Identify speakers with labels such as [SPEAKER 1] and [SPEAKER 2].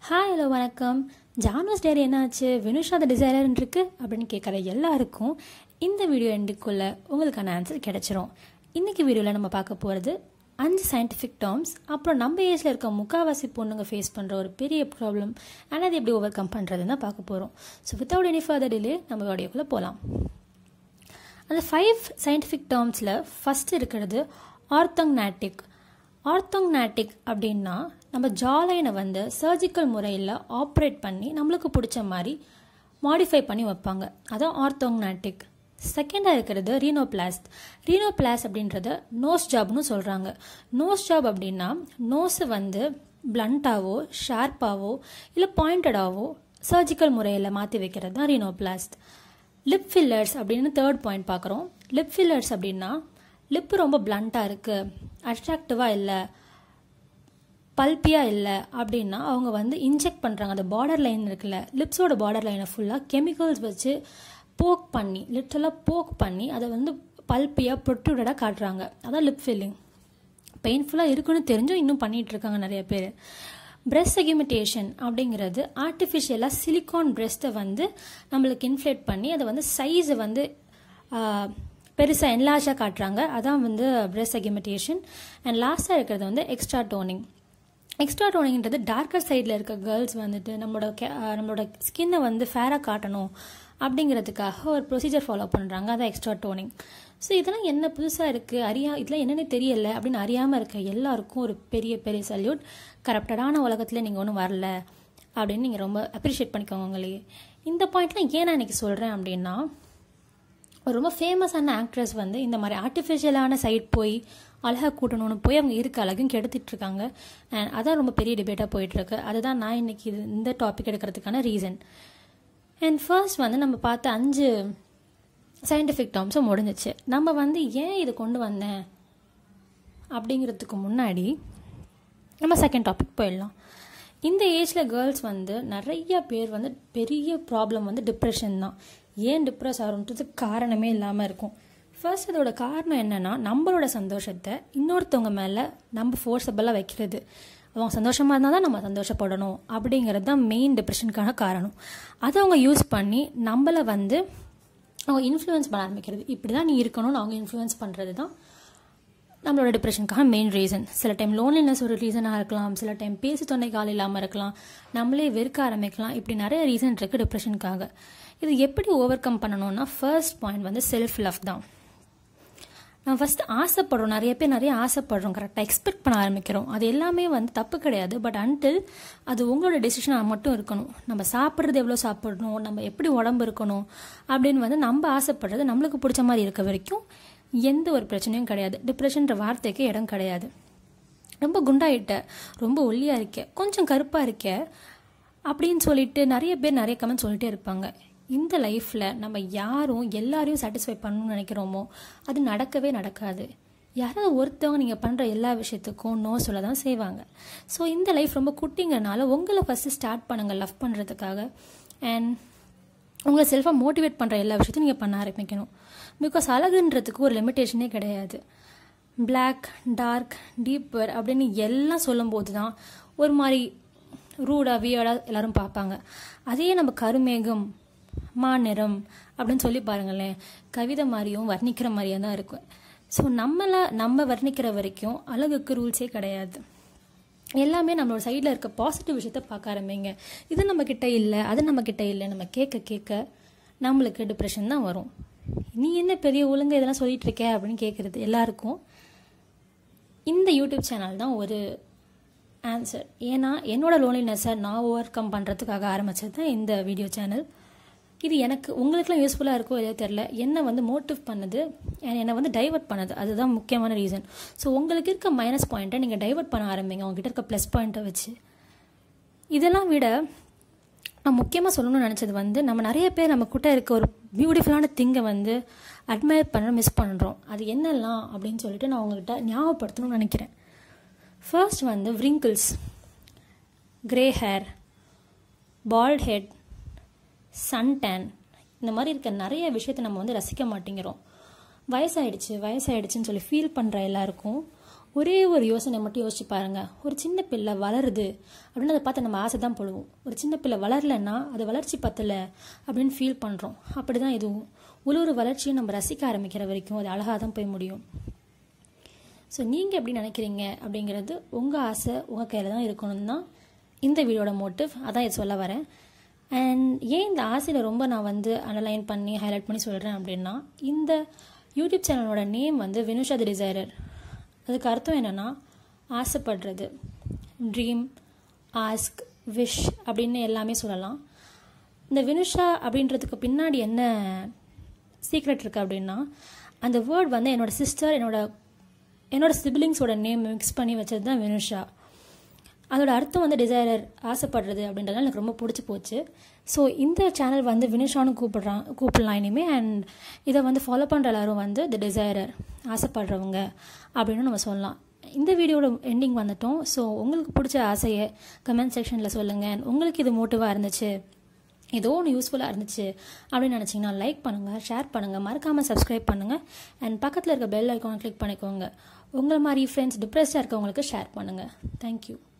[SPEAKER 1] hi hello வணக்கம் ஜானோஸ் டேரி என்னாச்சு வினுஷா த designer இருக்கு அப்படின்னு கேட்குற எல்லாருக்கும் இந்த வீடியோ எண்டுக்குள்ளே உங்களுக்கான ஆன்சர் கிடைச்சிரும் இன்னைக்கு வீடியோவில் நம்ம பார்க்க போகிறது அஞ்சு சயின்டிஃபிக் டேர்ம்ஸ் அப்புறம் நம்ம ஏஜில் இருக்க முக்காவாசி பொண்ணுங்க ஃபேஸ் பண்ணுற ஒரு பெரிய ப்ராப்ளம் ஆனால் அதை எப்படி ஓவர் கம் பண்ணுறதுன்னு தான் பார்க்க போகிறோம் so without any further delay நம்ம வீடியோக்குள்ளே போகலாம் அந்த ஃபைவ் சயின்டிஃபிக் டேர்ம்ஸில் ஃபஸ்ட் இருக்கிறது ஆர்த்தங்நாட்டிக் ஆர்த்தங்நாட்டிக் அப்படின்னா நம்ம ஜாலைனை வந்து சர்ஜிக்கல் முறையில் ஆப்ரேட் பண்ணி நம்மளுக்கு பிடிச்ச மாதிரி மாடிஃபை பண்ணி வைப்பாங்க அதான் ஆர்த்தோங்நாட்டிக் செகண்டாக இருக்கிறது ரீனோபிளாஸ்ட் ரீனோபிளாஸ்ட் அப்படின்றத நோஸ் ஜாப்னு சொல்கிறாங்க நோஸ் ஜாப் அப்படின்னா நோஸை வந்து பிளண்ட்டாவோ ஷார்ப்பாவோ இல்லை பாயிண்டடாவோ சர்ஜிக்கல் முறையில் மாற்றி வைக்கிறது தான் ரீனோபிளாஸ்ட் லிப் ஃபில்லர்ஸ் அப்படின்னு தேர்ட் பாயிண்ட் பார்க்குறோம் லிப் ஃபில்லர்ஸ் அப்படின்னா லிப்பு ரொம்ப பிளண்ட்டாக இருக்குது அட்ராக்டிவாக இல்லை பல்பியாக இல்லை அப்படின்னா அவங்க வந்து இன்ஜெக்ட் பண்ணுறாங்க அந்த பார்டர் லைன் இருக்குல்ல லிப்ஸோட பார்டர் லைனை ஃபுல்லாக கெமிக்கல்ஸ் வச்சு போக் பண்ணி லிட்டலாக போக் பண்ணி அதை வந்து பல்பியாக ப்ரொட்ரூடடாக காட்டுறாங்க அதான் லிப் ஃபில்லிங் பெயின்ஃபுல்லாக இருக்குன்னு தெரிஞ்சும் இன்னும் பண்ணிகிட்டு இருக்காங்க நிறைய பேர் பிரெஸ்ட் செகிமெண்டேஷன் அப்படிங்கிறது ஆர்டிஃபிஷியலாக சிலிக்கான் பிரெஸ்ட்டை வந்து நம்மளுக்கு இன்ஃப்ளேட் பண்ணி அதை வந்து சைஸை வந்து பெருசாக என்லார்ஜாக காட்டுறாங்க அதான் வந்து பிரெஸ்ட் செகிமெண்டேஷன் அண்ட் லாஸ்ட்டாக இருக்கிறது வந்து எக்ஸ்ட்ரா டோனிங் எக்ஸ்ட்ரா டோனிங்ன்றது டார்க்கர் சைடில் இருக்க கேர்ள்ஸ் வந்துட்டு நம்மளோட நம்மளோட ஸ்கின்னை வந்து ஃபேராக காட்டணும் அப்படிங்கிறதுக்காக ஒரு ப்ரொசீஜர் ஃபாலோ பண்ணுறாங்க அதான் எக்ஸ்ட்ரா டோனிங் ஸோ இதெல்லாம் என்ன புதுசாக இருக்குது அறியா இதெல்லாம் என்னென்னு தெரியல அப்படின்னு அறியாமல் இருக்க எல்லாருக்கும் ஒரு பெரிய பெரிய சல்யூட் கரப்டடான உலகத்தில் நீங்கள் ஒன்றும் வரல அப்படின்னு நீங்கள் ரொம்ப அப்ரிஷியேட் பண்ணிக்கோங்க உங்களையே இந்த பாயிண்ட்லாம் ஏன் நான் இன்றைக்கி சொல்கிறேன் அப்படின்னா ஒரு ரொம்ப ஃபேமஸான ஆக்ட்ரஸ் வந்து இந்த மாதிரி ஆர்டிஃபிஷியலான சைட் போய் அழகாக கூட்டணும்னு போய் அவங்க இருக்க அழகும் கெடுத்துட்டு இருக்காங்க அண்ட் அதான் ரொம்ப பெரிய டிபேட்டாக போயிட்டுருக்கு அதுதான் நான் இன்னைக்கு இது இந்த டாபிக் எடுக்கிறதுக்கான ரீசன் அண்ட் ஃபர்ஸ்ட் வந்து நம்ம பார்த்த அஞ்சு சயின்டிஃபிக் டேர்ம்ஸும் முடிஞ்சிச்சு நம்ம வந்து ஏன் இது கொண்டு வந்தேன் அப்படிங்கிறதுக்கு முன்னாடி நம்ம செகண்ட் டாபிக் போயிடலாம் இந்த ஏஜில் கேர்ள்ஸ் வந்து நிறைய பேர் வந்து பெரிய ப்ராப்ளம் வந்து டிப்ரெஷன் தான் ஏன் டிப்ரெஸ் ஆகிறோன்றதுக்கு காரணமே இல்லாமல் இருக்கும் ஃபர்ஸ்ட் அதோட காரணம் என்னென்னா நம்மளோட சந்தோஷத்தை இன்னொருத்தவங்க மேலே நம்ம ஃபோர்ஸபிளாக வைக்கிறது அவங்க சந்தோஷமாக இருந்தால் தான் நம்ம சந்தோஷப்படணும் அப்படிங்கிறது தான் மெயின் டிப்ரெஷனுக்கான காரணம் அதை அவங்க யூஸ் பண்ணி நம்மளை வந்து அவங்க இன்ஃப்ளூயன்ஸ் பண்ண ஆரம்பிக்கிறது இப்படி தான் நீ இருக்கணும்னு அவங்க இன்ஃப்ளூயன்ஸ் பண்ணுறது தான் நம்மளோட டிப்ரெஷனுக்காக மெயின் ரீசன் சில டைம் லோன்லினஸ் ஒரு ரீசனாக இருக்கலாம் சில டைம் பேசி தொண்டை கால் இல்லாமல் இருக்கலாம் நம்மளே வெறுக்க ஆரம்பிக்கலாம் இப்படி நிறைய ரீசன் இருக்குது டிப்ரெஷனுக்காக இது எப்படி ஓவர் கம் பண்ணணும்னா ஃபர்ஸ்ட் பாயிண்ட் வந்து செல்ஃப் லவ் தான் நம்ம ஃபஸ்ட் ஆசைப்படுறோம் நிறைய பேர் நிறைய ஆசைப்படுறோம் கரெக்டாக எக்ஸ்பெக்ட் பண்ண ஆரம்பிக்கிறோம் அது எல்லாமே வந்து தப்பு கிடையாது பட் அன்டில் அது உங்களோட டெசிஷனாக மட்டும் இருக்கணும் நம்ம சாப்பிட்றது எவ்வளோ சாப்பிடணும் நம்ம எப்படி உடம்பு இருக்கணும் அப்படின்னு வந்து நம்ம ஆசைப்படுறது நம்மளுக்கு பிடிச்ச மாதிரி இருக்க வரைக்கும் எந்த ஒரு பிரச்சனையும் கிடையாது டிப்ரெஷன்ற வார்த்தைக்கு இடம் கிடையாது ரொம்ப குண்டாயிட்ட ரொம்ப ஒல்லியாக இருக்க கொஞ்சம் கருப்பாக இருக்க அப்படின்னு சொல்லிட்டு நிறைய பேர் நிறைய கமெண்ட் சொல்லிட்டே இருப்பாங்க இந்த லைஃப்பில் நம்ம யாரும் எல்லாரையும் சாட்டிஸ்ஃபை பண்ணணும்னு நினைக்கிறோமோ அது நடக்கவே நடக்காது யாராவது ஒருத்தவங்க நீங்கள் பண்ணுற எல்லா விஷயத்துக்கும் நோ சொல்ல தான் செய்வாங்க ஸோ இந்த லைஃப் ரொம்ப குட்டிங்கிறனால உங்களை ஃபஸ்ட்டு ஸ்டார்ட் பண்ணுங்கள் லவ் பண்ணுறதுக்காக அண்ட் உங்களை செல்ஃபாக மோட்டிவேட் பண்ணுற எல்லா விஷயத்தையும் நீங்கள் பண்ண ஆரம்பிக்கணும் பிகாஸ் அழகுன்றதுக்கு ஒரு லிமிட்டேஷனே கிடையாது பிளாக் டார்க் டீப்பர் அப்படின்னு எல்லாம் சொல்லும்போது தான் ஒரு மாதிரி ரூடாக வியர்டாக எல்லாரும் பார்ப்பாங்க அதே நம்ம கருமேகம் மாநிறம் அப்படின்னு சொல்லி பாருங்களேன் கவிதை மாதிரியும் வர்ணிக்கிற மாதிரியே தான் இருக்கும் ஸோ நம்மளை நம்ம வர்ணிக்கிற வரைக்கும் அழகுக்கு ரூல்ஸே கிடையாது எல்லாமே நம்மளோட சைடில் இருக்க பாசிட்டிவ் விஷயத்த பார்க்க ஆரம்பிங்க இது நம்ம கிட்ட இல்லை அது நம்ம கிட்ட இல்லை நம்ம கேட்க கேட்க நம்மளுக்கு டிப்ரெஷன் தான் வரும் நீ என்ன பெரிய ஒழுங்கு இதெல்லாம் சொல்லிட்டு இருக்க அப்படின்னு கேட்குறது எல்லாருக்கும் இந்த யூடியூப் சேனல் தான் ஒரு ஆன்சர் ஏன்னா என்னோட லோன்லினஸை நான் ஓவர் கம் பண்ணுறதுக்காக ஆரம்பித்தது தான் இந்த வீடியோ சேனல் இது எனக்கு உங்களுக்குலாம் யூஸ்ஃபுல்லாக இருக்கோ எதோ தெரில என்னை வந்து மோட்டிவ் பண்ணுது என்னை வந்து டைவர்ட் பண்ணுது அதுதான் முக்கியமான ரீசன் ஸோ உங்களுக்கு இருக்க மைனஸ் பாயிண்ட்டை நீங்கள் டைவர்ட் பண்ண ஆரம்பிங்க உங்ககிட்ட இருக்க ப்ளஸ் பாயிண்ட்டை வச்சு இதெல்லாம் விட நான் முக்கியமாக சொல்லணும்னு நினச்சது வந்து நம்ம நிறைய பேர் நம்ம கிட்ட இருக்க ஒரு பியூட்டிஃபுல்லான திங்கை வந்து அட்மையர் பண்ண மிஸ் பண்ணுறோம் அது என்னெல்லாம் அப்படின்னு சொல்லிட்டு நான் உங்கள்கிட்ட ஞாபகப்படுத்தணும்னு நினைக்கிறேன் ஃபர்ஸ்ட் வந்து wrinkles grey hair bald head sun tan இந்த மாதிரி இருக்க நிறைய விஷயத்த நம்ம வந்து ரசிக்க மாட்டேங்கிறோம் வயசாயிடுச்சு வயசாயிடுச்சுன்னு சொல்லி ஃபீல் பண்ணுற எல்லாருக்கும் ஒரே ஒரு யோசனை மட்டும் யோசிச்சு பாருங்க ஒரு சின்ன பிள்ளை வளருது அப்படின்னு அதை பார்த்து நம்ம ஆசை தான் படுவோம் ஒரு சின்ன பிள்ளை வளரலைன்னா அது வளர்ச்சி பத்தலை அப்படின்னு ஃபீல் பண்ணுறோம் அப்படி தான் இதுவும் ஒரு ஒரு வளர்ச்சியும் நம்ம ரசிக்க ஆரம்பிக்கிற வரைக்கும் அது அழகாக தான் போய் முடியும் ஸோ நீங்கள் எப்படி நினைக்கிறீங்க அப்படிங்கிறது உங்கள் ஆசை உங்கள் கையில் தான் இருக்கணும் தான் இந்த வீடியோட மோட்டிவ் அதான் இது சொல்ல வரேன் அண்ட் ஏன் இந்த ஆசையில் ரொம்ப நான் வந்து அனலைன் பண்ணி ஹைலைட் பண்ணி சொல்கிறேன் அப்படின்னா இந்த யூடியூப் சேனலோட நேம் வந்து வினுஷா தி டிசைரர் அதுக்கு அர்த்தம் என்னென்னா ஆசைப்படுறது ட்ரீம் ஆஸ்க் விஷ் அப்படின்னு எல்லாமே சொல்லலாம் இந்த வினுஷா அப்படின்றதுக்கு பின்னாடி என்ன சீக்ரெட் இருக்குது அப்படின்னா அந்த வேர்ட் வந்து என்னோட சிஸ்டர் என்னோட என்னோட சிப்ளிங்ஸோட நேம் மிக்ஸ் பண்ணி வச்சது தான் வினுஷா அதோட அர்த்தம் வந்து டிசைரர் ஆசைப்படுறது அப்படின்றதுனால எனக்கு ரொம்ப பிடிச்சி போச்சு ஸோ இந்த சேனல் வந்து வினுஷான்னு கூப்பிடுறான் கூப்பிடலாம் இனிமேல் அண்ட் இதை வந்து ஃபாலோ பண்ணுற எல்லாரும் வந்து தி டிசைரர் ஆசைப்படுறவங்க அப்படின்னு நம்ம சொல்லலாம் இந்த வீடியோட எண்டிங் வந்துட்டோம் ஸோ உங்களுக்கு பிடிச்ச ஆசையை கமெண்ட் செக்ஷனில் சொல்லுங்கள் உங்களுக்கு இது மோட்டிவாக இருந்துச்சு ஏதோ ஒன்று யூஸ்ஃபுல்லாக இருந்துச்சு அப்படின்னு நினச்சிங்கன்னா லைக் பண்ணுங்கள் ஷேர் பண்ணுங்கள் மறக்காமல் சப்ஸ்கிரைப் பண்ணுங்கள் அண்ட் பக்கத்தில் இருக்க பெல் ஐக்கானை கிளிக் பண்ணிக்கோங்க உங்களை மாதிரி ஃப்ரெண்ட்ஸ் டிப்ரெஸ்டாக இருக்கவங்களுக்கு ஷேர் பண்ணுங்கள் தேங்க்யூ